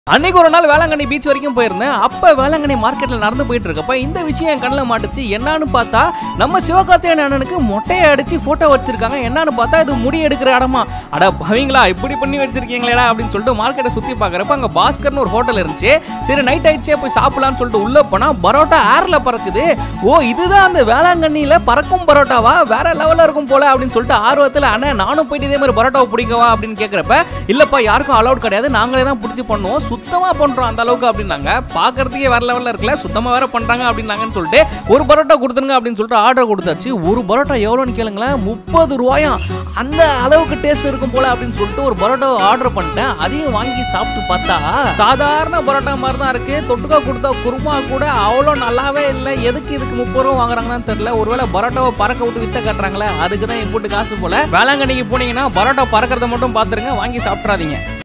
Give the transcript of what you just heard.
அன்னைக்கு ஒரு நாள் வேளாங்கண்ணி பீச் வரைக்கும் போயிருந்தேன் அப்ப வேளாங்கண்ணி மார்க்கெட்ல நடந்து போயிட்டு இருக்கப்ப இந்த விஷயம் என் கண்ணில் மாட்டுச்சு என்னன்னு பார்த்தா நம்ம சிவகார்த்தியன் அண்ணனுக்கு மொட்டையை அடிச்சு போட்டோ வச்சிருக்காங்க என்னன்னு பார்த்தா இது முடி எடுக்கிற இடமா அட பவீங்களா இப்படி பண்ணி வச்சிருக்கீங்களேடா அப்படின்னு சொல்லிட்டு மார்க்கெட்டை சுத்தி பார்க்கறப்ப அங்க பாஸ்கர்னு ஒரு ஹோட்டல் இருந்துச்சு சரி நைட் ஆயிடுச்சே போய் சாப்பிடலாம்னு சொல்லிட்டு உள்ள போனா பரோட்டா ஏர்ல பறக்குது ஓ இதுதான் அந்த வேளாங்கண்ணியில பறக்கும் பரோட்டாவா வேற லெவல்ல இருக்கும் போல அப்படின்னு சொல்லிட்டு ஆர்வத்துல அண்ணா நானும் போயிட்டு இதே மாதிரி பரோட்டாவை பிடிக்கவா அப்படின்னு கேட்கறப்ப இல்லப்பா யாருக்கும் அலௌட் கிடையாது நாங்களே தான் பிடிச்சி பண்ணுவோம் சுத்தமா பண்றோம் அந்த அளவுக்கு அப்படின்னாங்க பாக்குறதுக்கே வேற லெவல்ல இருக்குல்ல சுத்தமா வேற பண்றாங்க அப்படின்னாங்கன்னு சொல்லிட்டு ஒரு பரோட்டா கொடுத்துருங்க அப்படின்னு சொல்லிட்டு ஆர்டர் கொடுத்தாச்சு ஒரு பரோட்டா எவ்வளோன்னு கேளுங்களேன் முப்பது ரூபாயாம் அந்த அளவுக்கு டேஸ்ட் இருக்கும் போல அப்படின்னு சொல்லிட்டு ஒரு பரோட்டா ஆர்டர் பண்ணிட்டேன் அதையும் வாங்கி சாப்பிட்டு பார்த்தா சாதாரண பரோட்டா மாதிரி தான் இருக்கு தொட்டுக்கா கொடுத்தா குருமா கூட அவ்வளோ நல்லாவே இல்லை எதுக்கு இதுக்கு முப்பது ரூபா வாங்குறாங்கன்னு தெரியல ஒருவேளை பரோட்டாவை பறக்க விட்டு வித்த கட்டுறாங்களே அதுக்கு தான் என் கூட்டு காசு போல வேளாங்கண்ணிக்கு போனீங்கன்னா பரோட்டா பறக்கிறத மட்டும் பார்த்துருங்க வாங்கி சாப்பிட்றாதீங்க